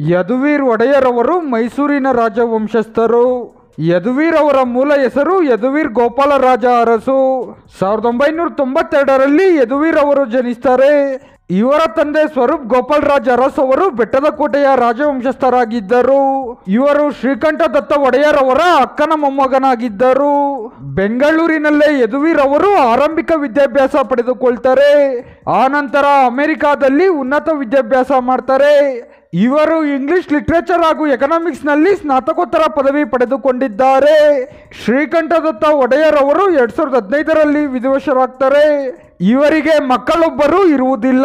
ಯದುವೀರ್ ಒಡೆಯರವರು ಮೈಸೂರಿನ ರಾಜವಂಶಸ್ಥರು ಯದುವೀರ್ ಅವರ ಮೂಲ ಹೆಸರು ಯದುವೀರ್ ಗೋಪಾಲರಾಜ ಅರಸು ಸಾವಿರದ ಒಂಬೈನೂರ ತೊಂಬತ್ತೆರಡರಲ್ಲಿ ಯದುವೀರ್ ಅವರು ಜನಿಸ್ತಾರೆ ಇವರ ತಂದೆ ಸ್ವರೂಪ್ ಗೋಪಾಲರಾಜ್ ಅರಸ್ ಅವರು ಬೆಟ್ಟದ ಕೋಟೆಯ ರಾಜವಂಶಸ್ಥರಾಗಿದ್ದರು ಇವರು ಶ್ರೀಕಂಠ ದತ್ತ ಒಡೆಯರ್ ಅವರ ಅಕ್ಕನ ಮೊಮ್ಮಗನಾಗಿದ್ದರು ಬೆಂಗಳೂರಿನಲ್ಲೇ ಯದುವೀರ್ ಅವರು ಆರಂಭಿಕ ವಿದ್ಯಾಭ್ಯಾಸ ಪಡೆದುಕೊಳ್ತಾರೆ ಆನಂತರ ಅಮೆರಿಕಾದಲ್ಲಿ ಉನ್ನತ ವಿದ್ಯಾಭ್ಯಾಸ ಮಾಡ್ತಾರೆ ಇವರು ಇಂಗ್ಲಿಷ್ ಲಿಟರೇಚರ್ ಹಾಗೂ ಎಕನಾಮಿಕ್ಸ್ ನಲ್ಲಿ ಸ್ನಾತಕೋತ್ತರ ಪದವಿ ಪಡೆದುಕೊಂಡಿದ್ದಾರೆ ಶ್ರೀಕಂಠ ದತ್ತ ಒಡೆಯರ್ ಅವರು ಎರಡ್ ಸಾವಿರದ ಹದಿನೈದರಲ್ಲಿ ವಿಧಿವಶರಾಗ್ತಾರೆ ಇವರಿಗೆ ಮಕ್ಕಳೊಬ್ಬರು ಇರುವುದಿಲ್ಲ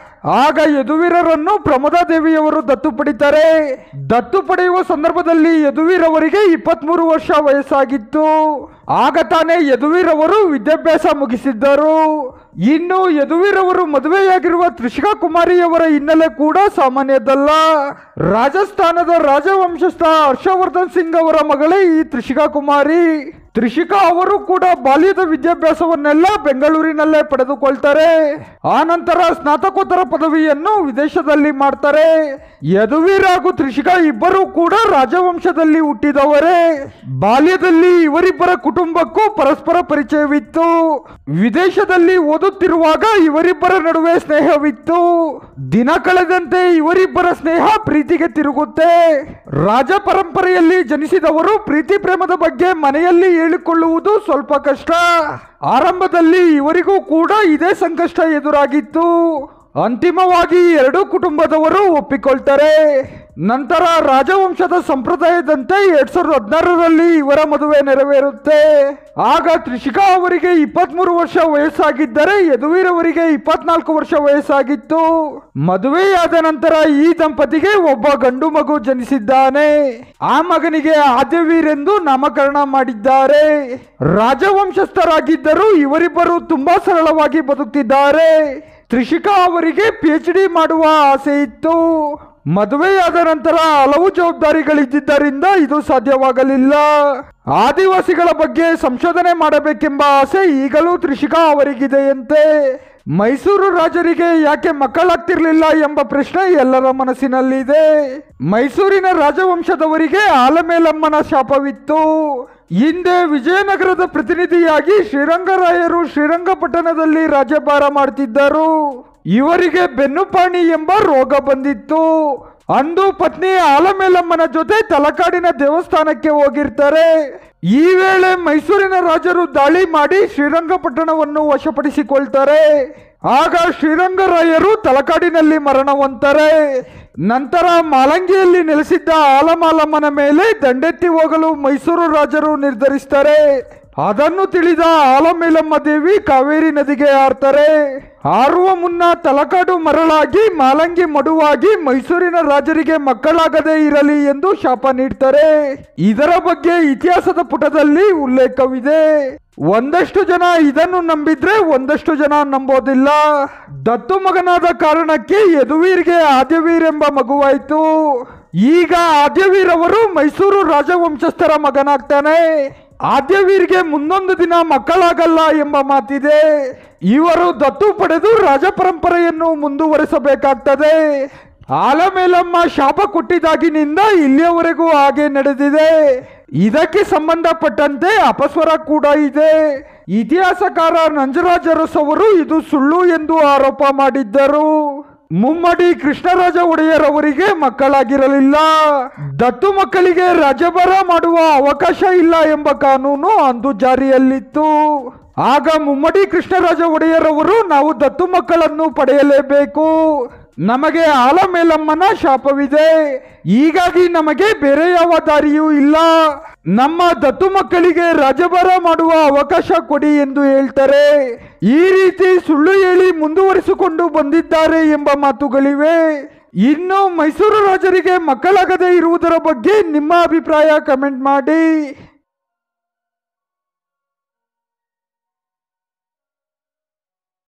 ಆಗ ಯದುವೀರರನ್ನು ಪ್ರಮೋದಾ ದೇವಿಯವರು ದತ್ತು ಪಡಿತಾರೆ ದತ್ತು ಪಡೆಯುವ ಸಂದರ್ಭದಲ್ಲಿ ಯದುವೀರ್ ಅವರಿಗೆ ಇಪ್ಪತ್ಮೂರು ವರ್ಷ ವಯಸ್ಸಾಗಿತ್ತು ಆಗ ತಾನೇ ಯದುವೀರ್ ಅವರು ವಿದ್ಯಾಭ್ಯಾಸ ಮುಗಿಸಿದ್ದರು ಇನ್ನು ಯದುವೀರ್ ಅವರು ಮದುವೆಯಾಗಿರುವ ತ್ರಿಷಿಕಾ ಕುಮಾರಿಯವರ ಹಿನ್ನೆಲೆ ಕೂಡ ಸಾಮಾನ್ಯದಲ್ಲ ರಾಜಸ್ಥಾನದ ರಾಜವಂಶಸ್ಥ ಹರ್ಷವರ್ಧನ್ ಸಿಂಗ್ ಅವರ ಮಗಳೇ ಈ ತ್ರಿಷಿಕಾ ಕುಮಾರಿ ತ್ರಿಷಿಕಾ ಅವರು ಕೂಡ ಬಾಲ್ಯದ ವಿದ್ಯಾಭ್ಯಾಸವನ್ನೆಲ್ಲ ಬೆಂಗಳೂರಿನಲ್ಲೇ ಪಡೆದುಕೊಳ್ತಾರೆ ಆನಂತರ ಸ್ನಾತಕೋತ್ತರ ಪದವಿಯನ್ನು ವಿದೇಶದಲ್ಲಿ ಮಾಡ್ತಾರೆ ಯದುವೀರ್ ಹಾಗೂ ತ್ರಿಷಿಕಾ ಇಬ್ಬರು ಕೂಡ ರಾಜವಂಶದಲ್ಲಿ ಹುಟ್ಟಿದವರೇ ಬಾಲ್ಯದಲ್ಲಿ ಇವರಿಬ್ಬರ ಕುಟುಂಬಕ್ಕೂ ಪರಸ್ಪರ ಪರಿಚಯವಿತ್ತು ವಿದೇಶದಲ್ಲಿ ಓದುತ್ತಿರುವಾಗ ಇವರಿಬ್ಬರ ನಡುವೆ ಸ್ನೇಹವಿತ್ತು ದಿನ ಕಳೆದಂತೆ ಇವರಿಬ್ಬರ ಸ್ನೇಹ ಪ್ರೀತಿಗೆ ತಿರುಗುತ್ತೆ ರಾಜ ಪರಂಪರೆಯಲ್ಲಿ ಜನಿಸಿದವರು ಪ್ರೀತಿ ಪ್ರೇಮದ ಬಗ್ಗೆ ಮನೆಯಲ್ಲಿ ಹೇಳಿಕೊಳ್ಳುವುದು ಸ್ವಲ್ಪ ಕಷ್ಟ ಆರಂಭದಲ್ಲಿ ಇವರಿಗೂ ಕೂಡ ಇದೇ ಸಂಕಷ್ಟ ಎದುರಾಗಿತ್ತು ಅಂತಿಮವಾಗಿ ಎರಡೂ ಕುಟುಂಬದವರು ಒಪ್ಪಿಕೊಳ್ತಾರೆ ನಂತರ ರಾಜವಂಶದ ಸಂಪ್ರದಾಯದಂತೆ ಎರಡ್ ಸಾವಿರದ ಹದಿನಾರರಲ್ಲಿ ಇವರ ಮದುವೆ ನೆರವೇರುತ್ತೆ ಆಗ ತ್ರಿಷಿಕಾ ಅವರಿಗೆ ಇಪ್ಪತ್ಮೂರು ವರ್ಷ ವಯಸ್ಸಾಗಿದ್ದರೆ ಯದುವೀರ್ ಅವರಿಗೆ ಇಪ್ಪತ್ನಾಲ್ಕು ವರ್ಷ ವಯಸ್ಸಾಗಿತ್ತು ಮದುವೆಯಾದ ನಂತರ ಈ ದಂಪತಿಗೆ ಒಬ್ಬ ಗಂಡು ಮಗು ಜನಿಸಿದ್ದಾನೆ ಆ ಮಗನಿಗೆ ಆದ್ಯವೀರ್ ಎಂದು ನಾಮಕರಣ ಮಾಡಿದ್ದಾರೆ ರಾಜವಂಶಸ್ಥರಾಗಿದ್ದರೂ ಇವರಿಬ್ಬರು ತುಂಬಾ ಸರಳವಾಗಿ ಬದುಕ್ತಿದ್ದಾರೆ ತ್ರಿಷಿಕಾ ಅವರಿಗೆ ಪಿ ಎಚ್ ಡಿ ಮಾಡುವ ಆಸೆ ಇತ್ತು ಮದುವೆಯಾದ ನಂತರ ಹಲವು ಜವಾಬ್ದಾರಿಗಳಿದ್ದರಿಂದ ಇದು ಸಾಧ್ಯವಾಗಲಿಲ್ಲ ಆದಿವಾಸಿಗಳ ಬಗ್ಗೆ ಸಂಶೋಧನೆ ಮಾಡಬೇಕೆಂಬ ಆಸೆ ಈಗಲೂ ತ್ರಿಷಿಕಾ ಅವರಿಗಿದೆಯಂತೆ ಮೈಸೂರು ರಾಜರಿಗೆ ಯಾಕೆ ಮಕ್ಕಳಾಗ್ತಿರ್ಲಿಲ್ಲ ಎಂಬ ಪ್ರಶ್ನೆ ಎಲ್ಲರ ಮನಸ್ಸಿನಲ್ಲಿದೆ ಮೈಸೂರಿನ ರಾಜವಂಶದವರಿಗೆ ಆಲಮೇಲಮ್ಮನ ಶಾಪವಿತ್ತು ಹಿಂದೆ ವಿಜಯನಗರದ ಪ್ರತಿನಿಧಿಯಾಗಿ ಶ್ರೀರಂಗರಾಯರು ಶ್ರೀರಂಗಪಟ್ಟಣದಲ್ಲಿ ರಾಜ್ಯಭಾರ ಮಾಡ್ತಿದ್ದರು ಇವರಿಗೆ ಬೆನ್ನುಪಾಣಿ ಎಂಬ ರೋಗ ಬಂದಿತ್ತು ಅಂದು ಪತ್ನಿ ಆಲಮೇಲಮ್ಮನ ಜೊತೆ ತಲಕಾಡಿನ ದೇವಸ್ಥಾನಕ್ಕೆ ಹೋಗಿರ್ತಾರೆ ಈ ವೇಳೆ ಮೈಸೂರಿನ ರಾಜರು ದಾಳಿ ಮಾಡಿ ಶ್ರೀರಂಗಪಟ್ಟಣವನ್ನು ವಶಪಡಿಸಿಕೊಳ್ತಾರೆ ಆಗ ಶ್ರೀರಂಗರಾಯರು ತಲಕಾಡಿನಲ್ಲಿ ಮರಣವಂತಾರೆ ನಂತರ ಮಾಲಂಗಿಯಲ್ಲಿ ನೆಲೆಸಿದ್ದ ಆಲಮಾಲಮ್ಮನ ಮೇಲೆ ದಂಡೆತ್ತಿ ಹೋಗಲು ಮೈಸೂರು ರಾಜರು ನಿರ್ಧರಿಸ್ತಾರೆ ಅದನ್ನು ತಿಳಿದ ಆಲಮೇಲಮ್ಮ ದೇವಿ ಕಾವೇರಿ ನದಿಗೆ ಹಾರ್ತಾರೆ ಹಾರುವ ಮುನ್ನ ತಲಕಾಡು ಮರಳಾಗಿ ಮಾಲಂಗಿ ಮಡುವಾಗಿ ಮೈಸೂರಿನ ರಾಜರಿಗೆ ಮಕ್ಕಳಾಗದೇ ಇರಲಿ ಎಂದು ಶಾಪ ನೀಡ್ತಾರೆ ಇದರ ಬಗ್ಗೆ ಇತಿಹಾಸದ ಪುಟದಲ್ಲಿ ಉಲ್ಲೇಖವಿದೆ ಒಂದಷ್ಟು ಜನ ಇದನ್ನು ನಂಬಿದ್ರೆ ಒಂದಷ್ಟು ಜನ ನಂಬೋದಿಲ್ಲ ದತ್ತು ಮಗನಾದ ಕಾರಣಕ್ಕೆ ಯದುವೀರ್ಗೆ ಆದ್ಯವೀರ್ ಎಂಬ ಮಗುವಾಯಿತು ಈಗ ಆದ್ಯವೀರ್ ಅವರು ಮೈಸೂರು ರಾಜವಂಶಸ್ಥರ ಮಗನಾಗ್ತಾನೆ ಆದ್ಯವೀರ್ಗೆ ಮುಂದೊಂದು ದಿನ ಮಕ್ಕಳಾಗಲ್ಲ ಎಂಬ ಮಾತಿದೆ ಇವರು ದತ್ತು ಪಡೆದು ರಾಜ ಪರಂಪರೆಯನ್ನು ಮುಂದುವರೆಸಬೇಕಾಗ್ತದೆ ಆಲಮೇಲಮ್ಮ ಶಾಪ ಕೊಟ್ಟಿದಾಗಿನಿಂದ ಇಲ್ಲಿಯವರೆಗೂ ಹಾಗೆ ನಡೆದಿದೆ ಇದಕ್ಕೆ ಸಂಬಂಧಪಟ್ಟಂತೆ ಅಪಸ್ವರ ಕೂಡ ಇದೆ ಇತಿಹಾಸಕಾರ ನಂಜರಾಜ ಅರಸ್ ಅವರು ಇದು ಸುಳ್ಳು ಎಂದು ಆರೋಪ ಮಾಡಿದ್ದರು ಮುಮ್ಮಡಿ ಕೃಷ್ಣರಾಜ ಒಡೆಯರ್ ಅವರಿಗೆ ಮಕ್ಕಳಾಗಿರಲಿಲ್ಲ ದತ್ತು ಮಕ್ಕಳಿಗೆ ರಾಜ್ಯಭಾರ ಮಾಡುವ ಅವಕಾಶ ಇಲ್ಲ ಎಂಬ ಕಾನೂನು ಅಂದು ಜಾರಿಯಲ್ಲಿತ್ತು ಆಗ ಮುಮ್ಮಡಿ ಕೃಷ್ಣರಾಜ ಒಡೆಯರ್ ಅವರು ನಾವು ದತ್ತು ಮಕ್ಕಳನ್ನು ಪಡೆಯಲೇಬೇಕು ನಮಗೆ ಆಲಮೇಲಮ್ಮನ ಶಾಪವಿದೆ ಹೀಗಾಗಿ ನಮಗೆ ಬೇರೆ ಯಾವ ದಾರಿಯೂ ಇಲ್ಲ ನಮ್ಮ ದತ್ತು ಮಕ್ಕಳಿಗೆ ರಾಜಭಾರ ಮಾಡುವ ಅವಕಾಶ ಕೊಡಿ ಎಂದು ಹೇಳ್ತಾರೆ ಈ ರೀತಿ ಸುಳ್ಳು ಹೇಳಿ ಮುಂದುವರಿಸಿಕೊಂಡು ಬಂದಿದ್ದಾರೆ ಎಂಬ ಮಾತುಗಳಿವೆ ಇನ್ನು ಮೈಸೂರು ರಾಜರಿಗೆ ಮಕ್ಕಳಾಗದೇ ಇರುವುದರ ಬಗ್ಗೆ ನಿಮ್ಮ ಅಭಿಪ್ರಾಯ ಕಮೆಂಟ್ ಮಾಡಿ